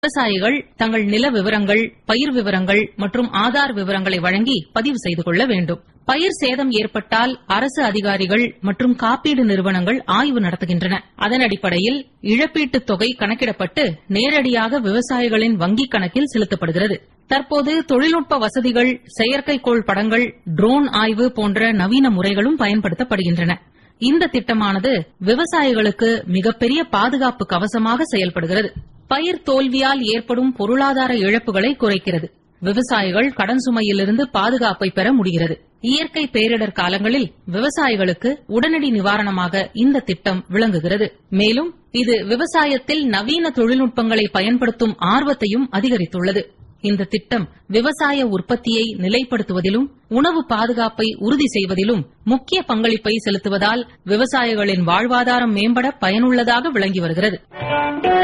விவசாயிகள் தங்கள் நில விவரங்கள் பயிர் விவரங்கள் மற்றும் ஆதார் விவரங்களை வழங்கி பதிவு செய்து கொள்ள வேண்டும் பயிர் சேதம் ஏற்பட்டால் அரசு அதிகாரிகள் மற்றும் காப்பீடு நிறுவனங்கள் ஆய்வு நடத்துகின்றன அதன் அடிப்படையில் இழப்பீட்டுத் தொகை கணக்கிடப்பட்டு நேரடியாக விவசாயிகளின் வங்கிக் கணக்கில் செலுத்தப்படுகிறது தற்போது தொழில்நுட்ப வசதிகள் செயற்கைக்கோள் படங்கள் ட்ரோன் ஆய்வு போன்ற நவீன முறைகளும் பயன்படுத்தப்படுகின்றன இந்த திட்டமானது விவசாயிகளுக்கு மிகப்பெரிய பாதுகாப்பு கவசமாக செயல்படுகிறது பயிர் தோல்வியால் ஏற்படும் பொருளாதார இழப்புகளை குறைக்கிறது விவசாயிகள் கடன் சுமையிலிருந்து பாதுகாப்பை பெற முடிகிறது இயற்கை பேரிடர் காலங்களில் விவசாயிகளுக்கு உடனடி நிவாரணமாக இந்த திட்டம் விளங்குகிறது மேலும் இது விவசாயத்தில் நவீன தொழில்நுட்பங்களை பயன்படுத்தும் ஆர்வத்தையும் அதிகரித்துள்ளது இந்த திட்டம் விவசாய உற்பத்தியை நிலைப்படுத்துவதிலும் உணவு பாதுகாப்பை உறுதி செய்வதிலும் முக்கிய பங்களிப்பை செலுத்துவதால் விவசாயிகளின் வாழ்வாதாரம் மேம்பட பயனுள்ளதாக விளங்கி வருகிறது